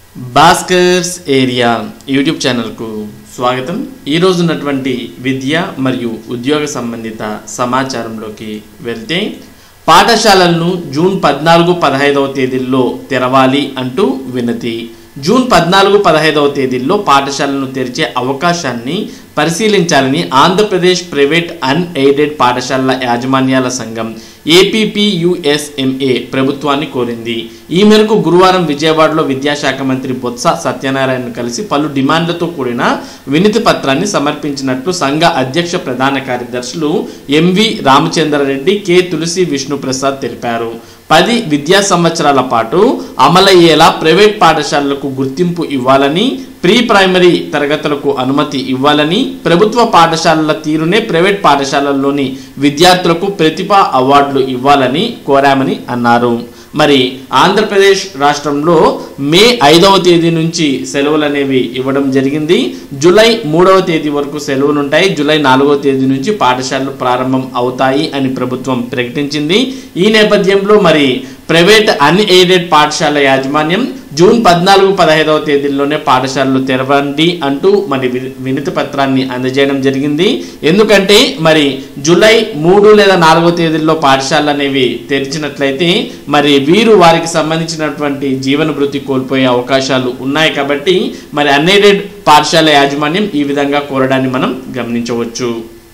Bhaskar's area YouTube ఛానల్కు స్వాగతం ఈరోజు ఉన్నటువంటి విద్య మరియు ఉద్యోగ సంబంధిత సమాచారంలోకి వెళ్తే పాఠశాలలను జూన్ పద్నాలుగు పదహైదవ తేదీల్లో తెరవాలి అంటూ వినతి జూన్ పద్నాలుగు పదహైదవ తేదీల్లో పాఠశాలను తెరిచే అవకాశాన్ని పరిశీలించాలని ఆంధ్రప్రదేశ్ ప్రైవేట్ అన్ఎయిడెడ్ పాఠశాలల యాజమాన్యాల సంఘం ఏపీపీయుఎస్ఎంఏ ప్రభుత్వాన్ని కోరింది ఈ మేరకు గురువారం విజయవాడలో విద్యాశాఖ మంత్రి బొత్స సత్యనారాయణ కలిసి పలు డిమాండ్లతో కూడిన వినతి పత్రాన్ని సమర్పించినట్లు సంఘ అధ్యక్ష ప్రధాన కార్యదర్శులు ఎంవి రామచంద్రారెడ్డి కె తులసి విష్ణుప్రసాద్ తెలిపారు పది విద్యా సంవత్సరాల పాటు అమలయ్యేలా ప్రైవేట్ పాఠశాలలకు గుర్తింపు ఇవ్వాలని ప్రీ ప్రైమరీ తరగతులకు అనుమతి ఇవ్వాలని ప్రభుత్వ పాఠశాలల తీరునే ప్రైవేట్ పాఠశాలల్లోని విద్యార్థులకు ప్రతిభ అవార్డులు ఇవ్వాలని కోరామని అన్నారు మరి ఆంధ్రప్రదేశ్ రాష్ట్రంలో మే ఐదవ తేదీ నుంచి సెలవులు అనేవి ఇవ్వడం జరిగింది జూలై మూడవ తేదీ వరకు సెలవులు ఉంటాయి జూలై నాలుగవ తేదీ నుంచి పాఠశాలలు ప్రారంభం అవుతాయి అని ప్రభుత్వం ప్రకటించింది ఈ నేపథ్యంలో మరి ప్రైవేట్ అన్ఎయిడెడ్ పాఠశాల యాజమాన్యం జూన్ పద్నాలుగు పదహైదవ తేదీల్లోనే పాఠశాలలు తెరవండి అంటూ మరి వి- వినతి పత్రాన్ని అందజేయడం జరిగింది ఎందుకంటే మరి జూలై మూడు లేదా నాలుగో తేదీల్లో పాఠశాలలు అనేవి తెరిచినట్లయితే మరి వీరు వారికి సంబంధించినటువంటి జీవన వృత్తి కోల్పోయే అవకాశాలు ఉన్నాయి కాబట్టి మరి అన్ఎయిడెడ్ పాఠశాల యాజమాన్యం ఈ విధంగా కోరడాన్ని మనం గమనించవచ్చు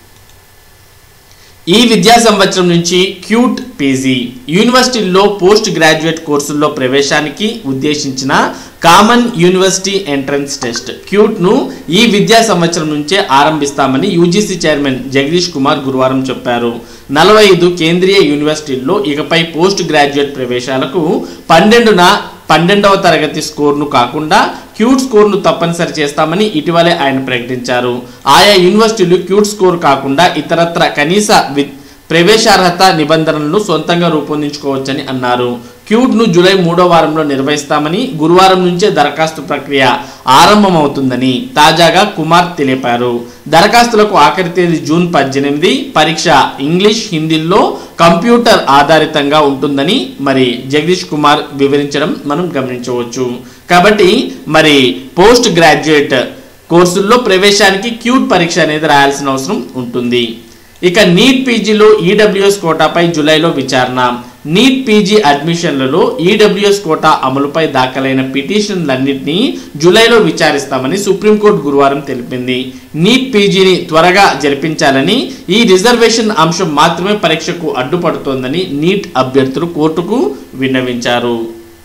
ఈ విద్యా సంవత్సరం నుంచి క్యూట్ పీజీ యూనివర్సిటీల్లో పోస్ట్ గ్రాడ్యుయేట్ కోర్సుల్లో ప్రవేశానికి ఉద్దేశించిన కామన్ యూనివర్సిటీ ఎంట్రన్స్ టెస్ట్ క్యూట్ను ఈ విద్యా సంవత్సరం నుంచే ఆరంభిస్తామని యూజీసీ చైర్మన్ జగదీష్ కుమార్ గురువారం చెప్పారు నలభై ఐదు కేంద్రీయ యూనివర్సిటీల్లో ఇకపై పోస్ట్ గ్రాడ్యుయేట్ ప్రవేశాలకు పన్నెండున పన్నెండవ తరగతి స్కోర్ను కాకుండా క్యూట్ స్కోర్ను తప్పనిసరి చేస్తామని ఇటీవలే ఆయన ప్రకటించారు ఆయా యూనివర్సిటీలు క్యూట్ స్కోర్ కాకుండా ఇతరత్ర కనీస వి ప్రవేశార్హత నిబంధనలను సొంతంగా రూపొందించుకోవచ్చని అన్నారు క్యూట్ను జూలై మూడో వారంలో నిర్వహిస్తామని గురువారం నుంచే దరఖాస్తు ప్రక్రియ ఆరంభమవుతుందని తాజాగా కుమార్ తెలిపారు దరఖాస్తులకు ఆఖరి తేదీ జూన్ పద్దెనిమిది పరీక్ష ఇంగ్లీష్ హిందీల్లో కంప్యూటర్ ఆధారితంగా ఉంటుందని మరి జగదీష్ కుమార్ వివరించడం మనం గమనించవచ్చు కాబట్టి మరి పోస్ట్ గ్రాడ్యుయేట్ కోర్సుల్లో ప్రవేశానికి క్యూట్ పరీక్ష అనేది రాయాల్సిన అవసరం ఉంటుంది ఇక నీట్ పీజీలో ఈడబ్ల్యూఎస్ కోటాపై జూలైలో విచారణ నీట్ పీజీ అడ్మిషన్లలో ఈడబ్ల్యూఎస్ కోటా అమలుపై దాఖలైన పిటిషన్లన్నింటినీ జూలైలో విచారిస్తామని సుప్రీంకోర్టు గురువారం తెలిపింది నీట్ పీజీని త్వరగా జరిపించాలని ఈ రిజర్వేషన్ అంశం మాత్రమే పరీక్షకు అడ్డుపడుతోందని నీట్ అభ్యర్థులు కోర్టుకు విన్నవించారు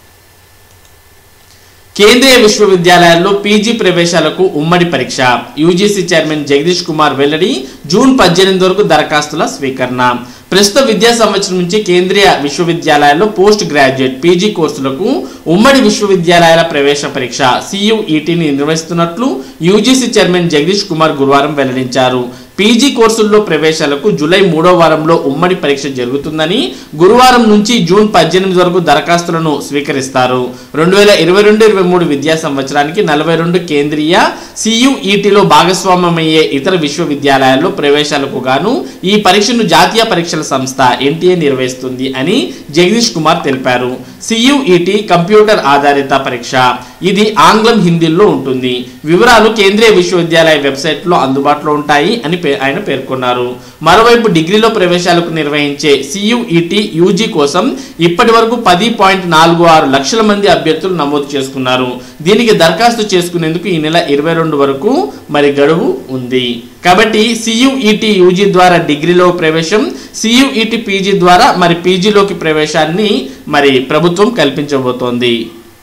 కేంద్రీయ విశ్వవిద్యాలయాల్లో పీజీ ప్రవేశాలకు ఉమ్మడి పరీక్ష యూజీసీ చైర్మన్ జగదీష్ కుమార్ వెల్లడి జూన్ పద్దెనిమిది వరకు దరఖాస్తుల స్వీకరణ ప్రస్తుత విద్యా సంవత్సరం నుంచి కేంద్రీయ విశ్వవిద్యాలయాల్లో పోస్ట్ గ్రాడ్యుయేట్ పీజీ కోర్సులకు ఉమ్మడి విశ్వవిద్యాలయాల ప్రవేశ పరీక్ష సియుఈటిని నిర్వహిస్తున్నట్లు యూజీసీ చైర్మన్ జగదీష్ కుమార్ గురువారం వెల్లడించారు పీజీ కోర్సుల్లో ప్రవేశాలకు జూలై మూడో వారంలో ఉమ్మడి పరీక్ష జరుగుతుందని గురువారం నుంచి జూన్ పద్దెనిమిది వరకు దరఖాస్తులను స్వీకరిస్తారు రెండు వేల ఇరవై రెండు ఇరవై మూడు విద్యా సంవత్సరానికి నలభై రెండు కేంద్రీయ సియుఈటిలో భాగస్వామ్యమయ్యే ఇతర విశ్వవిద్యాలయాల్లో ప్రవేశాలకు గాను ఈ పరీక్షను జాతీయ పరీక్షల సంస్థ ఎన్టీఏ నిర్వహిస్తుంది అని జగదీష్ కుమార్ తెలిపారు సియుఈటి కంప్యూటర్ ఆధారిత పరీక్ష ఇది ఆంగ్లం హిందీలో ఉంటుంది వివరాలు కేంద్రీయ విశ్వవిద్యాలయ వెబ్సైట్లో అందుబాటులో ఉంటాయి అని పే- ఆయన పేర్కొన్నారు మరోవైపు డిగ్రీలో ప్రవేశాలకు నిర్వహించే సియుఈటి యూజీ కోసం ఇప్పటి వరకు పది పాయింట్ నాలుగు ఆరు లక్షల మంది అభ్యర్థులు నమోదు చేసుకున్నారు దీనికి దరఖాస్తు చేసుకునేందుకు ఈ నెల ఇరవై రెండు వరకు మరి గడువు ఉంది కాబట్టి సియుఈటి యూజీ ద్వారా డిగ్రీలో ప్రవేశం సియుఈటి పీజీ ద్వారా మరి పీజీలోకి ప్రవేశాన్ని మరి ప్రభుత్వం కల్పించబోతోంది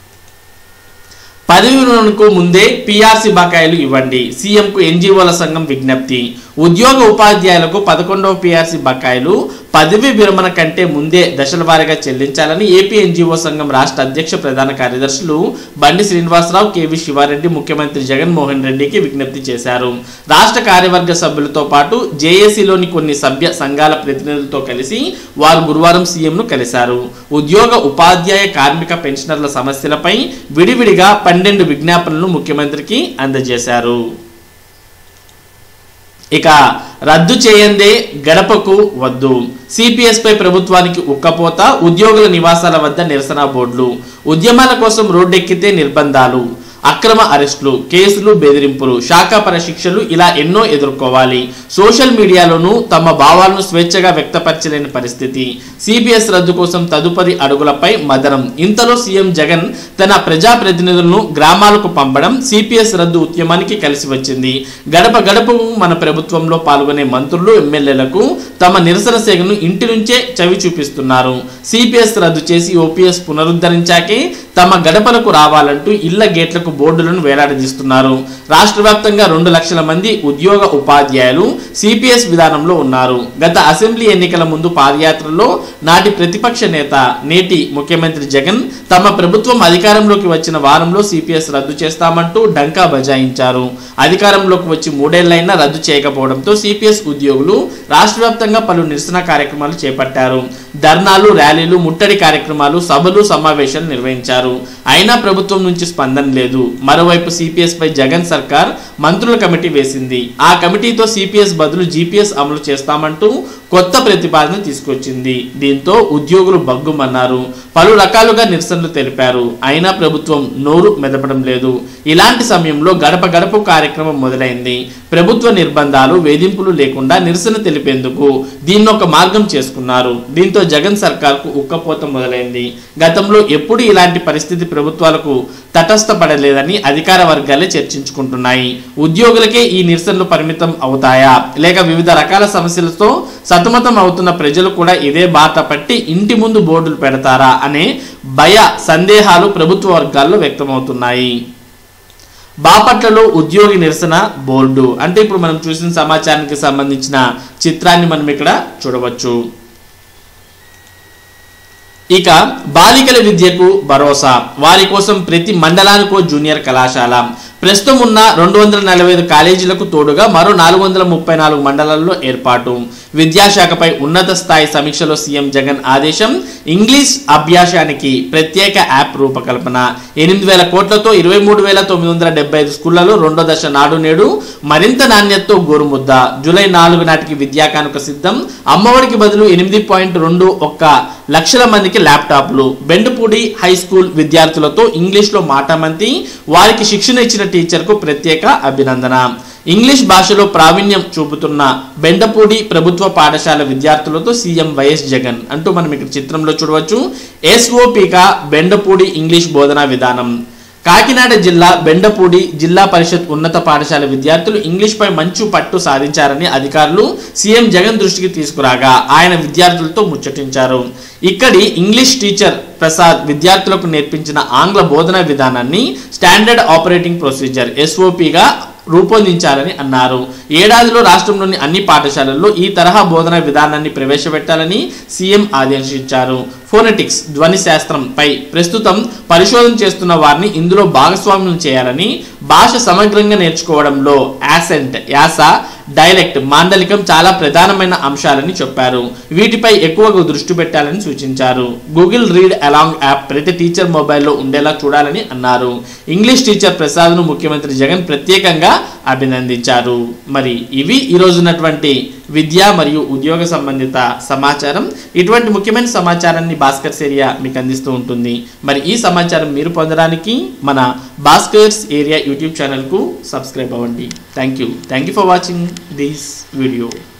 పదవి విరమణకు ముందే పీఆర్సీ బకాయిలు ఇవ్వండి సీఎంకు ఎన్జీఓల సంఘం విజ్ఞప్తి ఉద్యోగ ఉపాధ్యాయులకు పదకొండవ పీఆర్సీ బకాయిలు పదవి విరమణ కంటే ముందే దశల వారీగా చెల్లించాలని ఏపీ ఎన్జీఓ సంఘం రాష్ట్ర అధ్యక్ష ప్రధాన కార్యదర్శులు బండి శ్రీనివాసరావు కేవి శివారెడ్డి ముఖ్యమంత్రి జగన్మోహన్ రెడ్డికి విజ్ఞప్తి చేశారు రాష్ట్ర కార్యవర్గ సభ్యులతో పాటు జేఏసీలోని కొన్ని సభ్య సంఘాల ప్రతినిధులతో కలిసి వారు గురువారం సీఎంను కలిశారు ఉద్యోగ ఉపాధ్యాయ కార్మిక పెన్షనర్ల సమస్యలపై విడివిడిగా పన్నెండు విజ్ఞాపనలను ముఖ్యమంత్రికి అందజేశారు ఇక రద్దు చేయందే గడపకు వద్దు సిపిఎస్ పై ప్రభుత్వానికి ఉక్కపోత ఉద్యోగుల నివాసాల వద్ద నిరసన బోర్డులు ఉద్యమాల కోసం రోడ్డెక్కితే నిర్బంధాలు అక్రమ అరెస్టులు కేసులు బెదిరింపులు శాఖాపర శిక్షలు ఇలా ఎన్నో ఎదుర్కోవాలి సోషల్ మీడియాలోనూ తమ భావాలను స్వేచ్ఛగా వ్యక్తపరచలేని పరిస్థితి సిబిఎస్ రద్దు కోసం తదుపరి అడుగులపై మదనం ఇంతలో సీఎం జగన్ తన ప్రజాప్రతినిధులను గ్రామాలకు పంపడం సిపిఎస్ రద్దు ఉద్యమానికి కలిసి వచ్చింది గడప గడపకు మన ప్రభుత్వంలో పాల్గొనే మంత్రులు ఎమ్మెల్యేలకు తమ నిరసన సేగను ఇంటి నుంచే చవి చూపిస్తున్నారు సిపిఎస్ రద్దు చేసి ఓపీఎస్ పునరుద్ధరించాకే తమ గడపలకు రావాలంటూ ఇళ్ల గేట్లకు బోర్డులను వేలాడదీస్తున్నారు రాష్ట్ర వ్యాప్తంగా రెండు లక్షల మంది ఉద్యోగ ఉపాధ్యాయులు సిపిఎస్ విధానంలో ఉన్నారు గత అసెంబ్లీ ఎన్నికల ముందు పాదయాత్రలో నాటి ప్రతిపక్ష నేత నేటి ముఖ్యమంత్రి జగన్ తమ ప్రభుత్వం అధికారంలోకి వచ్చిన వారంలో సిపిఎస్ రద్దు చేస్తామంటూ డంకా బజాయించారు అధికారంలోకి వచ్చి మూడేళ్లైనా రద్దు చేయకపోవడంతో సిపిఎస్ ఉద్యోగులు రాష్ట్ర వ్యాప్తంగా పలు నిరసన కార్యక్రమాలు చేపట్టారు ధర్నాలు ర్యాలీలు ముట్టడి కార్యక్రమాలు సభలు సమావేశాలు నిర్వహించారు అయినా ప్రభుత్వం నుంచి స్పందన లేదు మరోవైపు సిపిఎస్ పై జగన్ సర్కార్ మంత్రుల కమిటీ వేసింది ఆ కమిటీతో సిపిఎస్ బదులు జీపీఎస్ అమలు చేస్తామంటూ కొత్త ప్రతిపాదన తీసుకొచ్చింది దీంతో ఉద్యోగులు బగ్గుమన్నారు పలు రకాలుగా నిరసనలు తెలిపారు అయినా ప్రభుత్వం నోరు మెదపడం లేదు ఇలాంటి సమయంలో గడప గడప కార్యక్రమం మొదలైంది ప్రభుత్వ నిర్బంధాలు వేధింపులు లేకుండా నిరసన తెలిపేందుకు దీన్ని ఒక మార్గం చేసుకున్నారు దీంతో జగన్ సర్కార్కు ఉక్కపోత మొదలైంది గతంలో ఎప్పుడు ఇలాంటి పరిస్థితి ప్రభుత్వాలకు తటస్థపడలేదని అధికార వర్గాలే చర్చించుకుంటున్నాయి ఉద్యోగులకే ఈ నిరసనలు పరిమితం అవుతాయా లేక వివిధ రకాల సమస్యలతో సతమతం అవుతున్న ప్రజలు కూడా ఇదే బాట పట్టి ఇంటి ముందు బోర్డులు పెడతారా అనే భయ సందేహాలు ప్రభుత్వ వర్గాల్లో వ్యక్తమవుతున్నాయి బాపట్లలో ఉద్యోగి నిరసన బోర్డు అంటే ఇప్పుడు మనం చూసిన సమాచారానికి సంబంధించిన చిత్రాన్ని మనం ఇక్కడ చూడవచ్చు ఇక బాలికల విద్యకు భరోసా వారి కోసం ప్రతి మండలానికో జూనియర్ కళాశాల ప్రస్తుతం ఉన్న రెండు వందల నలభై ఐదు కాలేజీలకు తోడుగా మరో నాలుగు వందల ముప్పై నాలుగు మండలాల్లో ఏర్పాటు విద్యాశాఖపై ఉన్నత స్థాయి సమీక్షలో సీఎం జగన్ ఆదేశం ఇంగ్లీష్ అభ్యాసానికి ప్రత్యేక యాప్ రూపకల్పన ఎనిమిది వేల కోట్లతో ఇరవై మూడు వేల తొమ్మిది వందల డెబ్బై ఐదు స్కూళ్లలో రెండో దశ నాడు నేడు మరింత నాణ్యతతో గోరుముద్ద జూలై నాలుగు నాటికి విద్యా కానుక సిద్ధం అమ్మఒడికి బదులు ఎనిమిది పాయింట్ రెండు ఒక్క లక్షల మందికి ల్యాప్టాప్లు బెండుపూడి హై స్కూల్ విద్యార్థులతో ఇంగ్లీష్లో మాటామంతి వారికి శిక్షణ ఇచ్చిన టీచర్కు ప్రత్యేక అభినందన ఇంగ్లీష్ భాషలో ప్రావీణ్యం చూపుతున్న బెండపూడి ప్రభుత్వ పాఠశాల విద్యార్థులతో సీఎం వైఎస్ జగన్ అంటూ మనం ఇక్కడ చిత్రంలో చూడవచ్చు ఎస్ఓపిగా బెండపూడి ఇంగ్లీష్ బోధనా విధానం కాకినాడ జిల్లా బెండపూడి జిల్లా పరిషత్ ఉన్నత పాఠశాల విద్యార్థులు ఇంగ్లీష్పై మంచు పట్టు సాధించారని అధికారులు సీఎం జగన్ దృష్టికి తీసుకురాగా ఆయన విద్యార్థులతో ముచ్చటించారు ఇక్కడి ఇంగ్లీష్ టీచర్ ప్రసాద్ విద్యార్థులకు నేర్పించిన ఆంగ్ల బోధనా విధానాన్ని స్టాండర్డ్ ఆపరేటింగ్ ప్రొసీజర్ ఎస్ఓపిగా రూపొందించాలని అన్నారు ఏడాదిలో రాష్ట్రంలోని అన్ని పాఠశాలల్లో ఈ తరహా బోధన విధానాన్ని ప్రవేశపెట్టాలని సీఎం ఆదేశించారు ఫోనెటిక్స్ ధ్వని శాస్త్రంపై ప్రస్తుతం పరిశోధన చేస్తున్న వారిని ఇందులో భాగస్వామ్యం చేయాలని భాష సమగ్రంగా నేర్చుకోవడంలో యాసెంట్ యాస డైలెక్ట్ మాండలికం చాలా ప్రధానమైన అంశాలని చెప్పారు వీటిపై ఎక్కువగా దృష్టి పెట్టాలని సూచించారు గూగుల్ రీడ్ అలాంగ్ యాప్ ప్రతి టీచర్ మొబైల్లో ఉండేలా చూడాలని అన్నారు ఇంగ్లీష్ టీచర్ ప్రసాద్ను ముఖ్యమంత్రి జగన్ ప్రత్యేకంగా అభినందించారు మరి ఇవి ఈ రోజున్నటువంటి విద్య మరియు ఉద్యోగ సంబంధిత సమాచారం ఇటువంటి ముఖ్యమైన సమాచారాన్ని భాస్కర్స్ ఏరియా మీకు అందిస్తూ ఉంటుంది మరి ఈ సమాచారం మీరు పొందడానికి మన భాస్కర్స్ ఏరియా యూట్యూబ్ ఛానల్కు సబ్స్క్రైబ్ అవ్వండి thank you thank you for watching this video